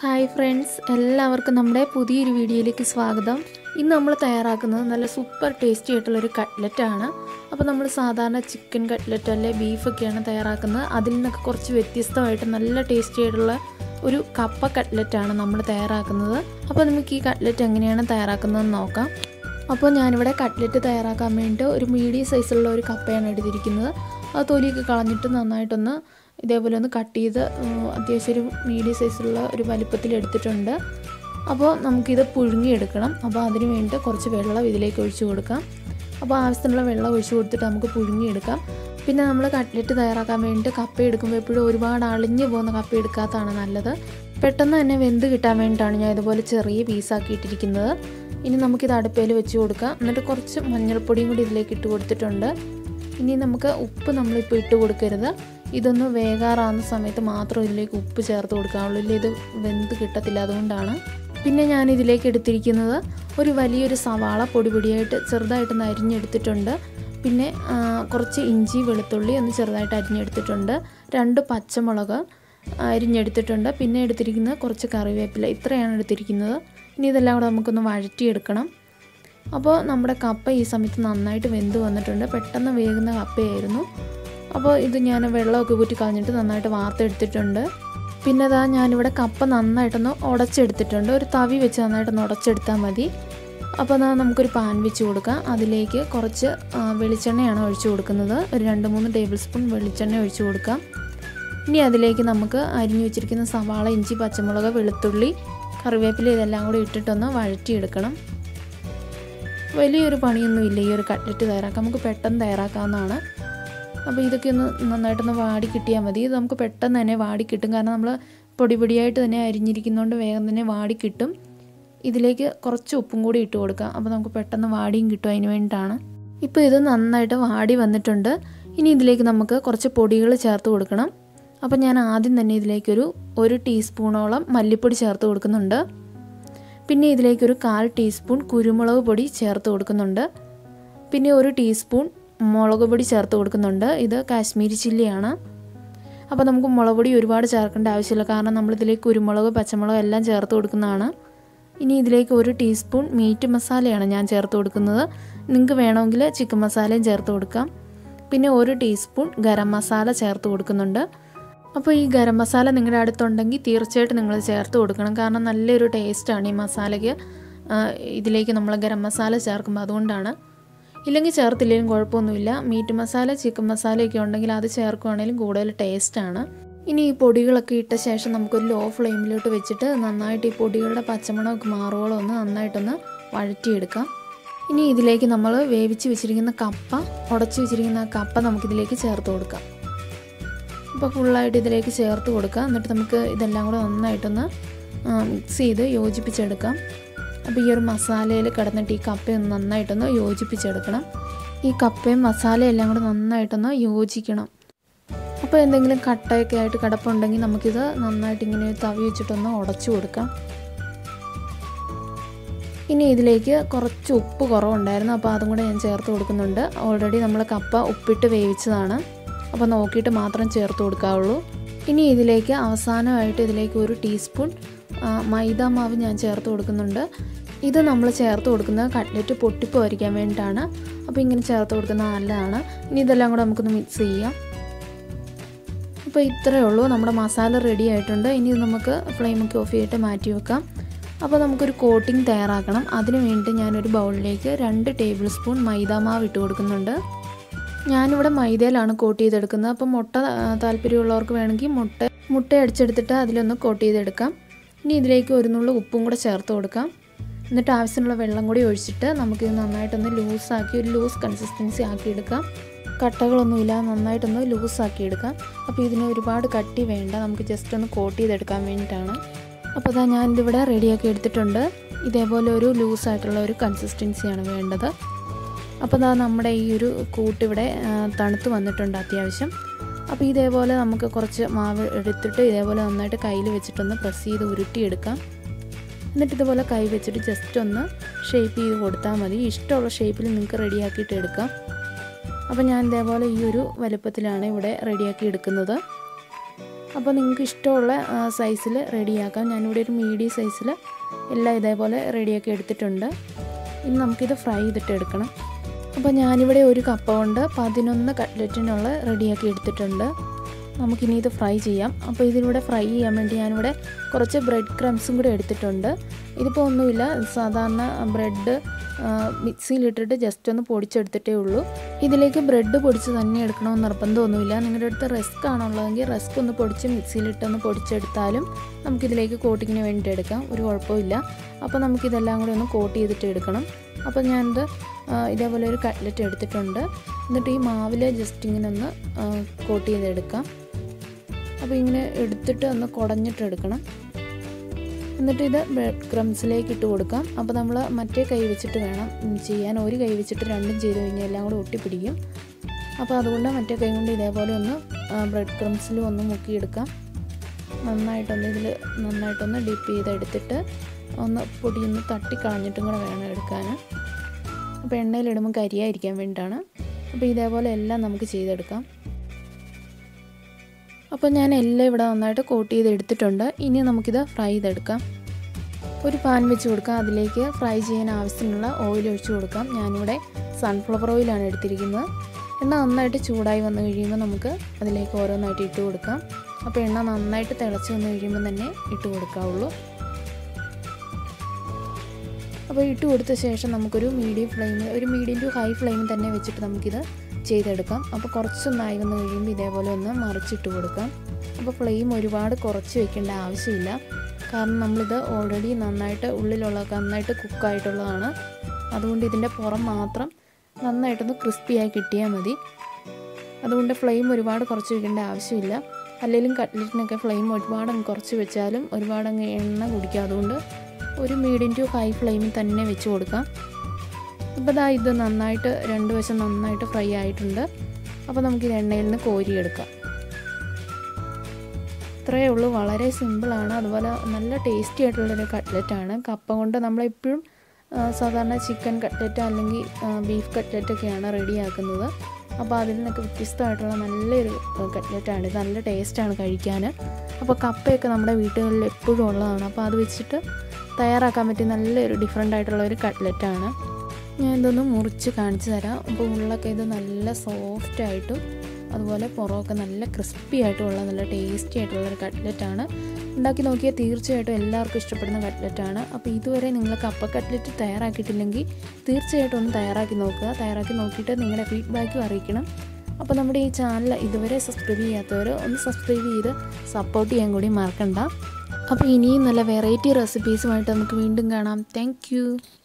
hi friends എല്ലാവർക്കും നമ്മുടെ പുതിയൊരു വീഡിയോയിലേക്ക് സ്വാഗതം ഇന്ന് നമ്മൾ തയ്യാറാക്കുന്നത് നല്ല സൂപ്പർ ടേസ്റ്റി ആയിട്ടുള്ളൊരു കട്ട്ലറ്റാണ് അപ്പോൾ നമ്മൾ സാധാരണ ചിക്കൻ കട്ട്ലറ്റ് അല്ലെ ബീഫൊക്കെയാണ് തയ്യാറാക്കുന്നത് അതിൽ നിന്നൊക്കെ കുറച്ച് വ്യത്യസ്തമായിട്ട് നല്ല ടേസ്റ്റി ആയിട്ടുള്ള ഒരു കപ്പ കട്ട്ലറ്റാണ് നമ്മൾ തയ്യാറാക്കുന്നത് അപ്പോൾ നമുക്ക് ഈ കട്ട്ലറ്റ് എങ്ങനെയാണ് തയ്യാറാക്കുന്നതെന്ന് നോക്കാം അപ്പോൾ ഞാനിവിടെ കട്ട്ലറ്റ് തയ്യാറാക്കാൻ വേണ്ടി ഒരു മീഡിയം സൈസുള്ള ഒരു കപ്പയാണ് എടുത്തിരിക്കുന്നത് അത് തൊലിയൊക്കെ കളഞ്ഞിട്ട് നന്നായിട്ടൊന്ന് ഇതേപോലെ ഒന്ന് കട്ട് ചെയ്ത് ഉം, അത്യാവശ്യം ഒരു മീഡിയം സൈസുള്ള ഒരു വലിപ്പത്തിൽ എടുത്തിട്ടുണ്ട് അപ്പോൾ നമുക്കിത് പുഴുങ്ങിയെടുക്കണം അപ്പോൾ അതിന് വേണ്ടി കുറച്ച് വെള്ളം ഇതിലേക്ക് ഒഴിച്ച് കൊടുക്കാം അപ്പോൾ ആവശ്യത്തിനുള്ള വെള്ളം ഒഴിച്ച് കൊടുത്തിട്ട് നമുക്ക് പുഴുങ്ങിയെടുക്കാം പിന്നെ നമ്മൾ കട്ട്ലറ്റ് തയ്യാറാക്കാൻ വേണ്ടി കപ്പ എടുക്കുമ്പോൾ എപ്പോഴും ഒരുപാട് അളിഞ്ഞു പോകുന്ന കപ്പ എടുക്കാത്തതാണ് നല്ലത് പെട്ടെന്ന് തന്നെ വെന്ത് കിട്ടാൻ വേണ്ടിയിട്ടാണ് ഞാൻ ഇതുപോലെ ചെറിയ പീസാക്കി ഇട്ടിരിക്കുന്നത് ഇനി നമുക്കിത് അടുപ്പയിൽ വെച്ച് കൊടുക്കാം എന്നിട്ട് കുറച്ച് മഞ്ഞൾപ്പൊടിയും കൂടി ഇതിലേക്ക് ഇട്ട് കൊടുത്തിട്ടുണ്ട് ഇനി നമുക്ക് ഉപ്പ് നമ്മളിപ്പോൾ ഇട്ട് കൊടുക്കരുത് ഇതൊന്ന് വേകാറാകുന്ന സമയത്ത് മാത്രം ഇതിലേക്ക് ഉപ്പ് ചേർത്ത് കൊടുക്കാവുള്ളൂ ഇല്ല ഇത് വെന്ത് കിട്ടത്തില്ല അതുകൊണ്ടാണ് പിന്നെ ഞാൻ ഇതിലേക്ക് എടുത്തിരിക്കുന്നത് ഒരു വലിയൊരു സവാള പൊടി പൊടിയായിട്ട് ചെറുതായിട്ടൊന്ന് അരിഞ്ഞെടുത്തിട്ടുണ്ട് പിന്നെ ആ, കുറച്ച് ഇഞ്ചി വെളുത്തുള്ളി ഒന്ന് ചെറുതായിട്ട് അരിഞ്ഞെടുത്തിട്ടുണ്ട് രണ്ട് പച്ചമുളക് അരിഞ്ഞെടുത്തിട്ടുണ്ട് പിന്നെ എടുത്തിരിക്കുന്നത് കുറച്ച് കറിവേപ്പില ഇത്രയാണ് എടുത്തിരിക്കുന്നത് ഇനി ഇതെല്ലാം കൂടെ നമുക്കൊന്ന് വഴറ്റിയെടുക്കണം അപ്പോൾ നമ്മുടെ കപ്പ ഈ സമയത്ത് നന്നായിട്ട് വെന്ത് വന്നിട്ടുണ്ട് പെട്ടെന്ന് വേകുന്ന കപ്പയായിരുന്നു അപ്പോൾ ഇത് ഞാൻ വെള്ളമൊക്കെ കൂറ്റി കളഞ്ഞിട്ട് നന്നായിട്ട് വാർത്തെടുത്തിട്ടുണ്ട് പിന്നെ ഇതാ ഞാനിവിടെ കപ്പ നന്നായിട്ടൊന്ന് ഉടച്ചെടുത്തിട്ടുണ്ട് ഒരു തവി വെച്ച് നന്നായിട്ടൊന്ന് ഉടച്ചെടുത്താൽ മതി അപ്പോൾ എന്നാൽ നമുക്കൊരു പാൻ വെച്ച് കൊടുക്കാം അതിലേക്ക് കുറച്ച് ആ, വെളിച്ചെണ്ണയാണ് ഒഴിച്ചു കൊടുക്കുന്നത് ഒരു രണ്ട് മൂന്ന് ടേബിൾ സ്പൂൺ വെളിച്ചെണ്ണ ഒഴിച്ചു കൊടുക്കാം ഇനി അതിലേക്ക് നമുക്ക് അരിഞ്ഞു വെച്ചിരിക്കുന്ന സവാള ഇഞ്ചി പച്ചമുളക് വെളുത്തുള്ളി കറിവേപ്പില ഇതെല്ലാം കൂടി ഇട്ടിട്ടൊന്ന് വഴറ്റിയെടുക്കണം വലിയൊരു പണിയൊന്നുമില്ല ഈ ഒരു കട്ട്ലറ്റ് തയ്യാറാക്കാൻ നമുക്ക് പെട്ടെന്ന് തയ്യാറാക്കാവുന്നതാണ് അപ്പോൾ ഇതൊക്കെ ഒന്ന് നന്നായിട്ടൊന്ന് വാടി കിട്ടിയാൽ മതി ഇത് നമുക്ക് പെട്ടെന്ന് തന്നെ വാടി കിട്ടും കാരണം നമ്മൾ പൊടി പൊടിയായിട്ട് തന്നെ അരിഞ്ഞിരിക്കുന്നതുകൊണ്ട് വേഗം തന്നെ വാടി കിട്ടും ഇതിലേക്ക് കുറച്ച് ഉപ്പും കൂടി ഇട്ട് കൊടുക്കാം അപ്പോൾ നമുക്ക് പെട്ടെന്ന് വാടിയും കിട്ടും അതിന് വേണ്ടിയിട്ടാണ് ഇപ്പോൾ ഇത് നന്നായിട്ട് വാടി വന്നിട്ടുണ്ട് ഇനി ഇതിലേക്ക് നമുക്ക് കുറച്ച് പൊടികൾ ചേർത്ത് കൊടുക്കണം അപ്പോൾ ഞാൻ ആദ്യം തന്നെ ഇതിലേക്കൊരു ഒരു ടീസ്പൂണോളം മല്ലിപ്പൊടി ചേർത്ത് കൊടുക്കുന്നുണ്ട് പിന്നെ ഇതിലേക്കൊരു കാൽ ടീസ്പൂൺ കുരുമുളക് പൊടി ചേർത്ത് കൊടുക്കുന്നുണ്ട് പിന്നെ ഒരു ടീസ്പൂൺ മുളക് പൊടി ചേർത്ത് കൊടുക്കുന്നുണ്ട് ഇത് കാശ്മീരി ചില്ലിയാണ് അപ്പോൾ നമുക്ക് മുളക് പൊടി ഒരുപാട് ചേർക്കേണ്ട ആവശ്യമില്ല കാരണം നമ്മളിതിലേക്ക് കുരുമുളക് പച്ചമുളക് എല്ലാം ചേർത്ത് കൊടുക്കുന്നതാണ് ഇനി ഇതിലേക്ക് ഒരു ടീസ്പൂൺ മീറ്റ് മസാലയാണ് ഞാൻ ചേർത്ത് കൊടുക്കുന്നത് നിങ്ങൾക്ക് വേണമെങ്കിൽ ചിക്കൻ മസാലയും ചേർത്ത് കൊടുക്കാം പിന്നെ ഒരു ടീസ്പൂൺ ഗരം മസാല ചേർത്ത് കൊടുക്കുന്നുണ്ട് അപ്പോൾ ഈ ഗരം മസാല നിങ്ങളുടെ അടുത്തുണ്ടെങ്കിൽ തീർച്ചയായിട്ടും നിങ്ങൾ ചേർത്ത് കൊടുക്കണം കാരണം നല്ലൊരു ടേസ്റ്റാണ് ഈ മസാലയ്ക്ക് ആ, ഇതിലേക്ക് നമ്മൾ ഗരം മസാല ചേർക്കുമ്പോൾ അതുകൊണ്ടാണ് ഇല്ലെങ്കിൽ ചേർത്തില്ലെങ്കിലും കുഴപ്പമൊന്നുമില്ല മീറ്റ് മസാല ചിക്കൻ മസാലയൊക്കെ ഉണ്ടെങ്കിൽ അത് ചേർക്കുകയാണെങ്കിലും കൂടുതൽ ടേസ്റ്റാണ് ഇനി ഈ പൊടികളൊക്കെ ഇട്ട ശേഷം നമുക്കൊരു ലോ ഫ്ലെയിമിലോട്ട് വെച്ചിട്ട് നന്നായിട്ട് ഈ പൊടികളുടെ പച്ചമണമൊക്കെ മാറുവോളം ഒന്ന് നന്നായിട്ടൊന്ന് വഴറ്റിയെടുക്കാം ഇനി ഇതിലേക്ക് നമ്മൾ വേവിച്ച് വെച്ചിരിക്കുന്ന കപ്പ ഉടച്ച് വെച്ചിരിക്കുന്ന ആ കപ്പ നമുക്കിതിലേക്ക് ചേർത്ത് കൊടുക്കാം അപ്പോൾ ഫുള്ളായിട്ട് ഇതിലേക്ക് ചേർത്ത് കൊടുക്കുക എന്നിട്ട് നമുക്ക് ഇതെല്ലാം കൂടെ നന്നായിട്ടൊന്ന് മിക്സ് ചെയ്ത് യോജിപ്പിച്ചെടുക്കാം അപ്പോൾ ഈ ഒരു മസാലയിൽ കിടന്നിട്ട് ഈ കപ്പയൊന്ന് നന്നായിട്ടൊന്ന് യോജിപ്പിച്ചെടുക്കണം ഈ കപ്പയും മസാലയും എല്ലാം കൂടെ നന്നായിട്ടൊന്ന് യോജിക്കണം അപ്പോൾ എന്തെങ്കിലും കട്ടയൊക്കെ ആയിട്ട് കിടപ്പുണ്ടെങ്കിൽ നമുക്കിത് നന്നായിട്ട് ഇങ്ങനെ തവി വെച്ചിട്ടൊന്ന് ഉടച്ചു കൊടുക്കാം ഇനി ഇതിലേക്ക് കുറച്ച് ഉപ്പ് കുറവുണ്ടായിരുന്നു അപ്പോൾ അതും കൂടെ ഞാൻ ചേർത്ത് കൊടുക്കുന്നുണ്ട് ഓൾറെഡി നമ്മൾ കപ്പ ഉപ്പിട്ട് വേവിച്ചതാണ് അപ്പോൾ നോക്കിയിട്ട് മാത്രം ചേർത്ത് കൊടുക്കാവുള്ളൂ ഇനി ഇതിലേക്ക് അവസാനമായിട്ട് ഇതിലേക്ക് ഒരു ടീസ്പൂൺ ആ, മൈദ മാവ് ഞാൻ ചേർത്ത് കൊടുക്കുന്നുണ്ട് ഇത് നമ്മൾ ചേർത്ത് കൊടുക്കുന്നത് കട്ട്ലറ്റ് പൊട്ടിപ്പോരിക്കാൻ വേണ്ടിയിട്ടാണ് അപ്പോൾ ഇങ്ങനെ ചേർത്ത് കൊടുക്കുന്നത് നല്ലതാണ് ഇനി ഇതെല്ലാം കൂടെ നമുക്കൊന്ന് മിക്സ് ചെയ്യാം അപ്പോൾ ഇത്രയേ ഉള്ളൂ നമ്മുടെ മസാല റെഡി ആയിട്ടുണ്ട് ഇനി ഇത് നമുക്ക് ഫ്ലെയിമൊക്കെ ഓഫ് ചെയ്തിട്ട് മാറ്റി വെക്കാം അപ്പോൾ നമുക്കൊരു കോട്ടിംഗ് തയ്യാറാക്കണം അതിന് വേണ്ടി ഞാനൊരു ബൗളിലേക്ക് രണ്ട് ടേബിൾ സ്പൂൺ മൈദാമാവ് ഇട്ട് കൊടുക്കുന്നുണ്ട് ഞാനിവിടെ മൈദയിലാണ് കോട്ട് ചെയ്തെടുക്കുന്നത് അപ്പോൾ മുട്ട ആ, താല്പര്യമുള്ളവർക്ക് വേണമെങ്കിൽ മുട്ട മുട്ട അടിച്ചെടുത്തിട്ട് അതിലൊന്ന് കോട്ട് ചെയ്തെടുക്കാം ഇനി ഇതിലേക്ക് ഒരു നുള്ള ഉപ്പും കൂടെ ചേർത്ത് കൊടുക്കാം എന്നിട്ട് ആവശ്യമുള്ള വെള്ളം കൂടി ഒഴിച്ചിട്ട് നമുക്കിത് നന്നായിട്ടൊന്ന് ലൂസാക്കി ഒരു ലൂസ് കൺസിസ്റ്റൻസി ആക്കി എടുക്കാം കട്ടകളൊന്നുമില്ല നന്നായിട്ടൊന്ന് ലൂസാക്കി എടുക്കാം അപ്പോൾ ഇതിന് ഒരുപാട് കട്ടി വേണ്ട നമുക്ക് ജസ്റ്റ് ഒന്ന് കോട്ട് ചെയ്തെടുക്കാൻ വേണ്ടിയിട്ടാണ് അപ്പോൾ അതാ ഞാനിതിവിടെ റെഡിയാക്കി എടുത്തിട്ടുണ്ട് ഇതേപോലെ ഒരു ലൂസായിട്ടുള്ള ഒരു കൺസിസ്റ്റൻസിയാണ് വേണ്ടത് അപ്പോൾ അതാ നമ്മുടെ ഈ ഒരു കൂട്ടിവിടെ ആ, തണുത്ത് വന്നിട്ടുണ്ട് അത്യാവശ്യം അപ്പോൾ ഇതേപോലെ നമുക്ക് കുറച്ച് മാവ് എടുത്തിട്ട് ഇതേപോലെ നന്നായിട്ട് കയ്യിൽ വെച്ചിട്ടൊന്ന് പ്രസ് ചെയ്ത് ഉരുട്ടിയെടുക്കാം എന്നിട്ട് ഇതുപോലെ കൈ വെച്ചിട്ട് ജസ്റ്റ് ഒന്ന് ഷേപ്പ് ചെയ്ത് കൊടുത്താൽ മതി ഇഷ്ടമുള്ള ഷേപ്പിൽ നിങ്ങൾക്ക് റെഡിയാക്കിയിട്ട് എടുക്കാം അപ്പോൾ ഞാൻ ഇതേപോലെ ഈ ഒരു വലുപ്പത്തിലാണ് ഇവിടെ റെഡിയാക്കി എടുക്കുന്നത് അപ്പോൾ നിങ്ങൾക്ക് ഇഷ്ടമുള്ള സൈസിൽ റെഡിയാക്കാം ഞാനിവിടെ ഒരു മീഡിയം സൈസിൽ എല്ലാം ഇതേപോലെ റെഡിയാക്കി എടുത്തിട്ടുണ്ട് ഇനി നമുക്കിത് ഫ്രൈ ചെയ്തിട്ട് എടുക്കണം അപ്പോൾ ഞാനിവിടെ ഒരു കപ്പ കൊണ്ട് പതിനൊന്ന് കട്ട്ലറ്റിനുള്ള റെഡിയാക്കി എടുത്തിട്ടുണ്ട് നമുക്കിനി ഇത് ഫ്രൈ ചെയ്യാം അപ്പോൾ ഇതിലൂടെ ഫ്രൈ ചെയ്യാൻ വേണ്ടി ഞാനിവിടെ കുറച്ച് ബ്രെഡ് ക്രംസും കൂടി എടുത്തിട്ടുണ്ട് ഇതിപ്പോൾ ഒന്നുമില്ല സാധാരണ ബ്രെഡ് മിക്സിയിലിട്ടിട്ട് ജസ്റ്റ് ഒന്ന് പൊടിച്ചെടുത്തിട്ടേ ഉള്ളൂ ഇതിലേക്ക് ബ്രെഡ് പൊടിച്ച് തന്നെ എടുക്കണമെന്ന് നിർബന്ധമൊന്നുമില്ല നിങ്ങളുടെ അടുത്ത് റസ്ക് ആണുള്ളതെങ്കിൽ റസ്ക് ഒന്ന് പൊടിച്ച് മിക്സിയിലിട്ടൊന്ന് പൊടിച്ചെടുത്താലും നമുക്കിതിലേക്ക് കോട്ടിങ്ങിന് വേണ്ടി എടുക്കാം ഒരു കുഴപ്പമില്ല അപ്പോൾ നമുക്കിതെല്ലാം കൂടി ഒന്ന് കോട്ട് ചെയ്തിട്ട് എടുക്കണം അപ്പോൾ ഞാനിത് ഇതേപോലെ ഒരു കട്ട്ലറ്റ് എടുത്തിട്ടുണ്ട് എന്നിട്ട് ഈ മാവിൽ ജസ്റ്റ് ഇങ്ങനെ ഒന്ന് കോട്ട് ചെയ്തെടുക്കാം അപ്പോൾ ഇങ്ങനെ എടുത്തിട്ട് ഒന്ന് കുടഞ്ഞിട്ട് എടുക്കണം എന്നിട്ട് ഇത് ബ്രെഡ് ക്രംസിലേക്ക് ഇട്ട് കൊടുക്കാം അപ്പോൾ നമ്മൾ മറ്റേ കൈ വെച്ചിട്ട് വേണം ചെയ്യാൻ ഒരു കൈ വെച്ചിട്ട് രണ്ടും ചെയ്ത് കഴിഞ്ഞാൽ എല്ലാം കൂടെ ഒട്ടിപ്പിടിക്കും അപ്പോൾ അതുകൊണ്ട് മറ്റേ കൈ കൊണ്ട് ഇതേപോലെ ഒന്ന് ബ്രെഡ് ക്രംസിലും ഒന്ന് മുക്കിയെടുക്കാം നന്നായിട്ടൊന്ന് ഇതിൽ നന്നായിട്ടൊന്ന് ഡിപ്പ് ചെയ്തെടുത്തിട്ട് ഒന്ന് പൊടിയൊന്ന് തട്ടിക്കളഞ്ഞിട്ടും കൂടെ വേണം എടുക്കാൻ അപ്പോൾ എണ്ണയിലിടുമ്പോൾ കരിയായിരിക്കാൻ വേണ്ടിയിട്ടാണ് അപ്പോൾ ഇതേപോലെ എല്ലാം നമുക്ക് ചെയ്തെടുക്കാം അപ്പോൾ ഞാൻ എല്ലാം ഇവിടെ നന്നായിട്ട് കോട്ട് ചെയ്ത് എടുത്തിട്ടുണ്ട് ഇനി നമുക്കിത് ഫ്രൈ ചെയ്തെടുക്കാം ഒരു പാൻ വെച്ച് കൊടുക്കാം അതിലേക്ക് ഫ്രൈ ചെയ്യാൻ ആവശ്യത്തിനുള്ള ഓയിൽ ഒഴിച്ചു കൊടുക്കാം ഞാനിവിടെ സൺഫ്ലവർ ഓയിലാണ് എടുത്തിരിക്കുന്നത് എണ്ണ നന്നായിട്ട് ചൂടായി വന്നു കഴിയുമ്പോൾ നമുക്ക് അതിലേക്ക് ഓരോന്നായിട്ട് ഇട്ട് കൊടുക്കാം അപ്പോൾ എണ്ണ നന്നായിട്ട് തിളച്ച് വന്നു കഴിയുമ്പോൾ തന്നെ ഇട്ട് കൊടുക്കാവുള്ളൂ അപ്പോൾ ഇട്ട് കൊടുത്ത ശേഷം നമുക്കൊരു മീഡിയം ഫ്ലെയിമിൽ ഒരു മീഡിയം ടു ഹൈ ഫ്ലെയിമിൽ തന്നെ വെച്ചിട്ട് നമുക്കിത് ചെയ്തെടുക്കാം അപ്പോൾ കുറച്ചൊന്നായി വന്ന് കഴിയുമ്പോൾ ഇതേപോലെ ഒന്ന് മറിച്ചിട്ട് കൊടുക്കാം അപ്പോൾ ഫ്ലെയിം ഒരുപാട് കുറച്ച് വെക്കേണ്ട ആവശ്യമില്ല കാരണം നമ്മളിത് ഓൾറെഡി നന്നായിട്ട് ഉള്ളിലുള്ളതൊക്കെ നന്നായിട്ട് കുക്കായിട്ടുള്ളതാണ് അതുകൊണ്ട് ഇതിൻ്റെ പുറം മാത്രം നന്നായിട്ടൊന്ന് ക്രിസ്പിയായി കിട്ടിയാൽ മതി അതുകൊണ്ട് ഫ്ലെയിം ഒരുപാട് കുറച്ച് വെക്കേണ്ട ആവശ്യമില്ല അല്ലെങ്കിലും കട്ട്ലറ്റിനൊക്കെ ഫ്ലെയിം ഒരുപാട് അങ്ങ് കുറച്ച് വെച്ചാലും ഒരുപാട് അങ്ങ് എണ്ണ കുടിക്കുക അതുകൊണ്ട് ഒരു മീഡിയം ടു ഹൈ ഫ്ലെയിമിൽ തന്നെ വെച്ച് കൊടുക്കാം ഇപ്പോൾ ദാ ഇത് നന്നായിട്ട് രണ്ട് വശം നന്നായിട്ട് ഫ്രൈ ആയിട്ടുണ്ട് അപ്പോൾ നമുക്കിത് എണ്ണയിൽ നിന്ന് കോരിയെടുക്കാം ഇത്രയേ ഉള്ളൂ വളരെ സിമ്പിളാണ് അതുപോലെ നല്ല ടേസ്റ്റി ആയിട്ടുള്ളൊരു കട്ട്ലറ്റാണ് കപ്പ കൊണ്ട് നമ്മളെപ്പോഴും സാധാരണ ചിക്കൻ കട്ട്ലറ്റ് അല്ലെങ്കിൽ ബീഫ് കട്ട്ലറ്റൊക്കെയാണ് റെഡിയാക്കുന്നത് അപ്പോൾ അതിൽ നിന്നൊക്കെ വ്യത്യസ്തമായിട്ടുള്ള നല്ലൊരു കട്ട്ലറ്റാണ് ഇത് നല്ല ടേസ്റ്റാണ് കഴിക്കാൻ അപ്പോൾ കപ്പയൊക്കെ നമ്മുടെ വീടുകളിൽ എപ്പോഴും ഉള്ളതാണ് അപ്പോൾ അത് വെച്ചിട്ട് തയ്യാറാക്കാൻ പറ്റിയ നല്ലൊരു ഡിഫറെൻ്റ് ആയിട്ടുള്ള ഒരു കട്ട്ലറ്റാണ് ഞാൻ ഇതൊന്ന് മുറിച്ച് കാണിച്ചു തരാം അപ്പോൾ ഉള്ളൊക്കെ ഇത് നല്ല സോഫ്റ്റ് ആയിട്ടും അതുപോലെ പുറമൊക്കെ നല്ല ക്രിസ്പി ആയിട്ടുള്ള നല്ല ടേസ്റ്റി ആയിട്ടുള്ള ഒരു കട്ട്ലറ്റാണ് ഉണ്ടാക്കി നോക്കിയാൽ തീർച്ചയായിട്ടും എല്ലാവർക്കും ഇഷ്ടപ്പെടുന്ന കട്ട്ലറ്റാണ് അപ്പോൾ ഇതുവരെ നിങ്ങൾ കപ്പ കട്ട്ലറ്റ് തയ്യാറാക്കിയിട്ടില്ലെങ്കിൽ തീർച്ചയായിട്ടും ഒന്ന് തയ്യാറാക്കി നോക്കുക തയ്യാറാക്കി നോക്കിയിട്ട് നിങ്ങളുടെ ഫീഡ്ബാക്കും അറിയിക്കണം അപ്പോൾ നമ്മുടെ ഈ ചാനൽ ഇതുവരെ സബ്സ്ക്രൈബ് ചെയ്യാത്തവർ ഒന്ന് സബ്സ്ക്രൈബ് ചെയ്ത് സപ്പോർട്ട് ചെയ്യാൻ കൂടി മറക്കണ്ട അപ്പോൾ ഇനിയും നല്ല വെറൈറ്റി റെസിപ്പീസുമായിട്ട് നമുക്ക് വീണ്ടും കാണാം താങ്ക്